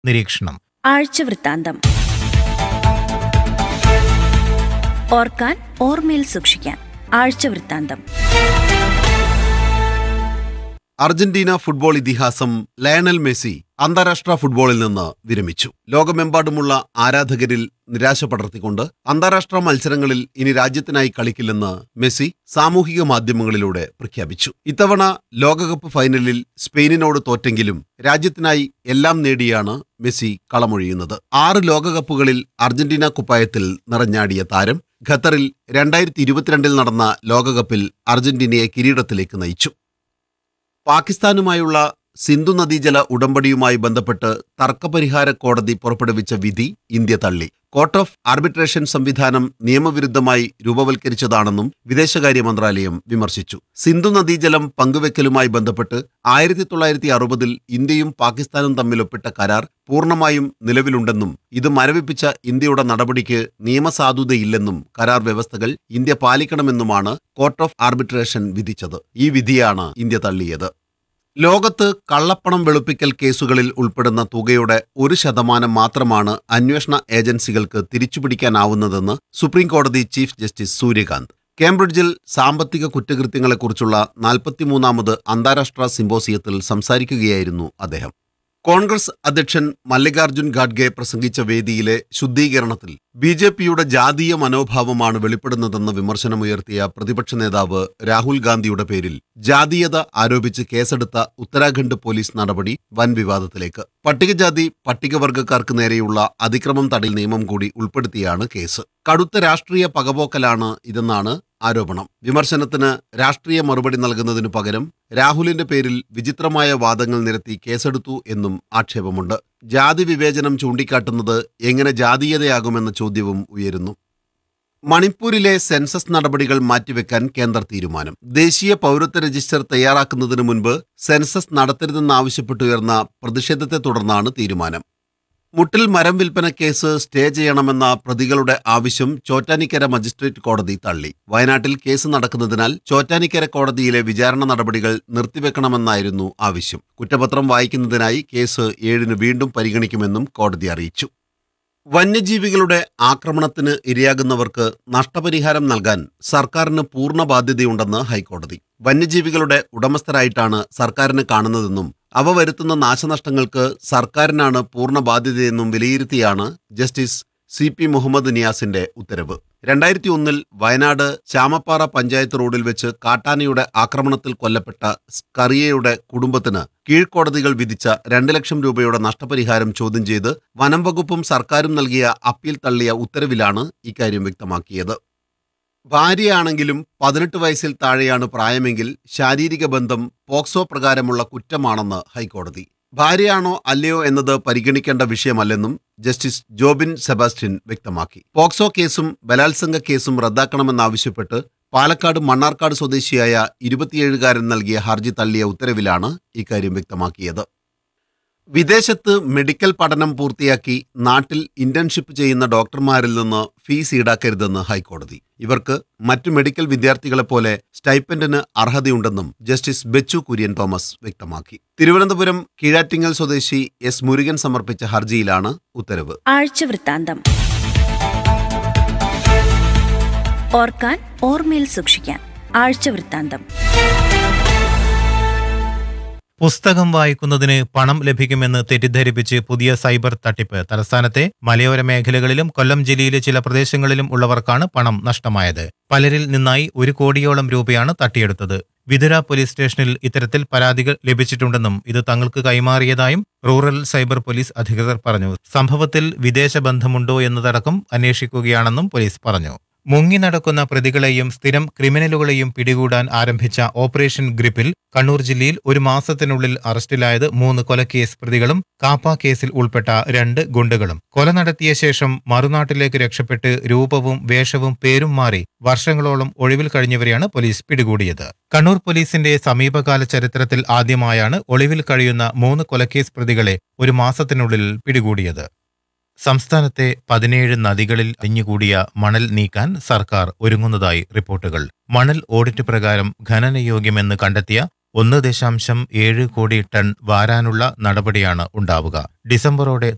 നിരീക്ഷണം ആഴ്ചവൃത്താന്തം ഓർക്കാൻ ഓർമ്മയിൽ സൂക്ഷിക്കാൻ ആഴ്ചവൃത്താന്തം അർജന്റീന ഫുട്ബോൾ ഇതിഹാസം ലയണൽ മെസ്സി അന്താരാഷ്ട്ര ഫുട്ബോളിൽ നിന്ന് വിരമിച്ചു ലോകമെമ്പാടുമുള്ള ആരാധകരിൽ നിരാശ പടർത്തിക്കൊണ്ട് അന്താരാഷ്ട്ര മത്സരങ്ങളിൽ ഇനി രാജ്യത്തിനായി കളിക്കില്ലെന്ന് മെസ്സി സാമൂഹിക മാധ്യമങ്ങളിലൂടെ പ്രഖ്യാപിച്ചു ഇത്തവണ ലോകകപ്പ് ഫൈനലിൽ സ്പെയിനിനോട് തോറ്റെങ്കിലും രാജ്യത്തിനായി എല്ലാം നേടിയാണ് മെസ്സി കളമൊഴിയുന്നത് ആറ് ലോകകപ്പുകളിൽ അർജന്റീന കുപ്പായത്തിൽ നിറഞ്ഞാടിയ താരം ഖത്തറിൽ രണ്ടായിരത്തി ഇരുപത്തിരണ്ടിൽ നടന്ന ലോകകപ്പിൽ അർജന്റീനയെ കിരീടത്തിലേക്ക് നയിച്ചു പാകിസ്ഥാനുമായുള്ള സിന്ധു നദീജല ഉടമ്പടിയുമായി ബന്ധപ്പെട്ട് തർക്കപരിഹാര കോടതി പുറപ്പെടുവിച്ച വിധി ഇന്ത്യ തള്ളി കോർട്ട് ഓഫ് ആർബിട്രേഷൻ സംവിധാനം നിയമവിരുദ്ധമായി രൂപവൽക്കരിച്ചതാണെന്നും വിദേശകാര്യ മന്ത്രാലയം വിമർശിച്ചു സിന്ധു നദീജലം പങ്കുവെക്കലുമായി ബന്ധപ്പെട്ട് ആയിരത്തി തൊള്ളായിരത്തി അറുപതിൽ ഇന്ത്യയും പാകിസ്ഥാനും തമ്മിൽ ഒപ്പിട്ട കരാർ പൂർണ്ണമായും നിലവിലുണ്ടെന്നും ഇത് മരവിപ്പിച്ച ഇന്ത്യയുടെ നടപടിക്ക് നിയമസാധുതയില്ലെന്നും കരാർ വ്യവസ്ഥകൾ ഇന്ത്യ പാലിക്കണമെന്നുമാണ് കോർട്ട് ഓഫ് ആർബിട്രേഷൻ വിധിച്ചത് ഈ വിധിയാണ് ഇന്ത്യ തള്ളിയത് ലോകത്ത് കള്ളപ്പണം വെളുപ്പിക്കൽ കേസുകളിൽ ഉൾപ്പെടുന്ന തുകയുടെ ഒരു ശതമാനം മാത്രമാണ് അന്വേഷണ ഏജൻസികൾക്ക് തിരിച്ചുപിടിക്കാനാവുന്നതെന്ന് സുപ്രീം കോടതി ചീഫ് ജസ്റ്റിസ് സൂര്യകാന്ത് കേംബ്രിഡ്ജിൽ സാമ്പത്തിക കുറ്റകൃത്യങ്ങളെക്കുറിച്ചുള്ള നാൽപ്പത്തിമൂന്നാമത് അന്താരാഷ്ട്ര സിമ്പോസിയത്തിൽ സംസാരിക്കുകയായിരുന്നു അദ്ദേഹം കോൺഗ്രസ് അധ്യക്ഷൻ മല്ലികാർജുൻ ഖാഡ്ഗെ പ്രസംഗിച്ച വേദിയിലെ ശുദ്ധീകരണത്തിൽ ബി ജെ പിയുടെ ജാതീയ മനോഭാവമാണ് വെളിപ്പെടുന്നതെന്ന വിമർശനമുയർത്തിയ പ്രതിപക്ഷ നേതാവ് രാഹുൽ ഗാന്ധിയുടെ പേരിൽ ജാതീയത ആരോപിച്ച് കേസെടുത്ത ഉത്തരാഖണ്ഡ് പോലീസ് നടപടി വൻ വിവാദത്തിലേക്ക് പട്ടികജാതി പട്ടികവർഗക്കാർക്ക് നേരെയുള്ള അതിക്രമം തടയൽ നിയമം കൂടി ഉൾപ്പെടുത്തിയാണ് കേസ് കടുത്ത രാഷ്ട്രീയ പകപോക്കലാണ് ഇതെന്നാണ് ആരോപണം വിമർശനത്തിന് രാഷ്ട്രീയ മറുപടി നൽകുന്നതിനു പകരം രാഹുലിന്റെ പേരിൽ വിചിത്രമായ വാദങ്ങൾ നിരത്തി കേസെടുത്തു എന്നും ആക്ഷേപമുണ്ട് ജാതി വിവേചനം ചൂണ്ടിക്കാട്ടുന്നത് എങ്ങനെ ജാതീയതയാകുമെന്ന ചോദ്യവും ഉയരുന്നു മണിപ്പൂരിലെ സെൻസസ് നടപടികൾ മാറ്റിവെക്കാൻ കേന്ദ്ര തീരുമാനം ദേശീയ പൗരത്വ രജിസ്റ്റർ തയ്യാറാക്കുന്നതിന് മുൻപ് സെൻസസ് നടത്തരുതെന്നാവശ്യപ്പെട്ടുയർന്ന പ്രതിഷേധത്തെ തുടർന്നാണ് തീരുമാനം മുട്ടിൽ മരം വിൽപ്പന കേസ് സ്റ്റേ ചെയ്യണമെന്ന പ്രതികളുടെ ആവശ്യം ചോറ്റാനിക്കര മജിസ്ട്രേറ്റ് കോടതി തള്ളി വയനാട്ടിൽ കേസ് നടക്കുന്നതിനാൽ ചോറ്റാനിക്കര കോടതിയിലെ വിചാരണ നടപടികൾ നിർത്തിവെക്കണമെന്നായിരുന്നു ആവശ്യം കുറ്റപത്രം വായിക്കുന്നതിനായി കേസ് ഏഴിന് വീണ്ടും പരിഗണിക്കുമെന്നും കോടതി അറിയിച്ചു വന്യജീവികളുടെ ആക്രമണത്തിന് ഇരയാകുന്നവർക്ക് നഷ്ടപരിഹാരം നൽകാൻ സർക്കാരിന് പൂർണ്ണ ബാധ്യതയുണ്ടെന്ന് ഹൈക്കോടതി വന്യജീവികളുടെ ഉടമസ്ഥരായിട്ടാണ് സർക്കാരിനെ കാണുന്നതെന്നും അവ വരുത്തുന്ന നാശനഷ്ടങ്ങൾക്ക് സർക്കാരിനാണ് പൂർണ്ണ ബാധ്യതയെന്നും വിലയിരുത്തിയാണ് ജസ്റ്റിസ് സി പി മുഹമ്മദ് നിയാസിന്റെ ഉത്തരവ് രണ്ടായിരത്തി ഒന്നിൽ വയനാട് ചാമപ്പാറ പഞ്ചായത്ത് റോഡിൽ വെച്ച് കാട്ടാനയുടെ ആക്രമണത്തിൽ കൊല്ലപ്പെട്ട സ്കറിയയുടെ കുടുംബത്തിന് കീഴ്ക്കോടതികൾ വിധിച്ച രണ്ട് ലക്ഷം രൂപയുടെ നഷ്ടപരിഹാരം ചോദ്യം ചെയ്ത് വനം വകുപ്പും സർക്കാരും നൽകിയ അപ്പീൽ തള്ളിയ ഉത്തരവിലാണ് ഇക്കാര്യം വ്യക്തമാക്കിയത് ഭാര്യയാണെങ്കിലും പതിനെട്ട് വയസ്സിൽ താഴെയാണ് പ്രായമെങ്കിൽ ശാരീരിക ബന്ധം പോക്സോ പ്രകാരമുള്ള കുറ്റമാണെന്ന് ഹൈക്കോടതി ഭാര്യയാണോ അല്ലയോ എന്നത് പരിഗണിക്കേണ്ട വിഷയമല്ലെന്നും ജസ്റ്റിസ് ജോബിൻ സെബാസ്റ്റ്യൻ വ്യക്തമാക്കി പോക്സോ കേസും ബലാത്സംഗ കേസും റദ്ദാക്കണമെന്നാവശ്യപ്പെട്ട് പാലക്കാട് മണ്ണാർക്കാട് സ്വദേശിയായ ഇരുപത്തിയേഴുകാരൻ നൽകിയ ഹർജി തള്ളിയ ഉത്തരവിലാണ് ഇക്കാര്യം വ്യക്തമാക്കിയത് വിദേശത്ത് മെഡിക്കൽ പഠനം പൂർത്തിയാക്കി നാട്ടിൽ ഇന്റേൺഷിപ്പ് ചെയ്യുന്ന ഡോക്ടർമാരിൽ നിന്ന് ഫീസ് ഈടാക്കരുതെന്ന് ഹൈക്കോടതി ഇവർക്ക് മറ്റു മെഡിക്കൽ വിദ്യാർത്ഥികളെ പോലെ സ്റ്റൈപ്പൻഡിന് അർഹതയുണ്ടെന്നും ജസ്റ്റിസ് ബെച്ചു കുര്യൻ തോമസ് വ്യക്തമാക്കി തിരുവനന്തപുരം കീഴാറ്റിങ്ങൽ സ്വദേശി എസ് മുരുകൻ സമർപ്പിച്ച ഹർജിയിലാണ് ഉത്തരവ് ആഴ്ചവൃത്താന്തം ഓർക്കാൻ ഓർമ്മയിൽ സൂക്ഷിക്കാൻ ആഴ്ചവൃത്താന്തം പുസ്തകം വായിക്കുന്നതിന് പണം ലഭിക്കുമെന്ന് തെറ്റിദ്ധരിപ്പിച്ച് പുതിയ സൈബർ തട്ടിപ്പ് തലസ്ഥാനത്തെ മലയോര മേഖലകളിലും കൊല്ലം ജില്ലയിലെ ചില പ്രദേശങ്ങളിലും ഉള്ളവർക്കാണ് പണം നഷ്ടമായത് പലരിൽ നിന്നായി ഒരു കോടിയോളം രൂപയാണ് തട്ടിയെടുത്തത് വിതുര പോലീസ് സ്റ്റേഷനിൽ ഇത്തരത്തിൽ പരാതികൾ ലഭിച്ചിട്ടുണ്ടെന്നും ഇത് തങ്ങൾക്ക് കൈമാറിയതായും റൂറൽ സൈബർ പോലീസ് അധികൃതർ പറഞ്ഞു സംഭവത്തിൽ വിദേശ ബന്ധമുണ്ടോ എന്നതടക്കം അന്വേഷിക്കുകയാണെന്നും പോലീസ് പറഞ്ഞു മുങ്ങി നടക്കുന്ന പ്രതികളെയും സ്ഥിരം ക്രിമിനലുകളെയും പിടികൂടാൻ ആരംഭിച്ച ഓപ്പറേഷൻ ഗ്രിപ്പിൽ കണ്ണൂർ ജില്ലയിൽ ഒരു മാസത്തിനുള്ളിൽ അറസ്റ്റിലായത് മൂന്ന് കൊലക്കേസ് പ്രതികളും കാപ്പ കേസിൽ ഉൾപ്പെട്ട രണ്ട് ഗുണ്ടകളും കൊല നടത്തിയ ശേഷം മറുനാട്ടിലേക്ക് രക്ഷപ്പെട്ട് രൂപവും വേഷവും പേരും മാറി വർഷങ്ങളോളം ഒളിവിൽ കഴിഞ്ഞവരെയാണ് പോലീസ് പിടികൂടിയത് കണ്ണൂർ പോലീസിന്റെ സമീപകാല ചരിത്രത്തിൽ ആദ്യമായാണ് ഒളിവിൽ കഴിയുന്ന മൂന്ന് കൊലക്കേസ് പ്രതികളെ ഒരു മാസത്തിനുള്ളിൽ പിടികൂടിയത് സംസ്ഥാനത്തെ പതിനേഴ് നദികളിൽ അലിഞ്ഞുകൂടിയ മണൽ നീക്കാൻ സർക്കാർ ഒരുങ്ങുന്നതായി റിപ്പോർട്ടുകൾ മണൽ ഓഡിറ്റ് പ്രകാരം ഖനനയോഗ്യമെന്ന് കണ്ടെത്തിയ ഒന്ന് ദശാംശം ഏഴ് കോടി ടൺ വാരാനുള്ള നടപടിയാണ് ഉണ്ടാവുക ഡിസംബറോടെ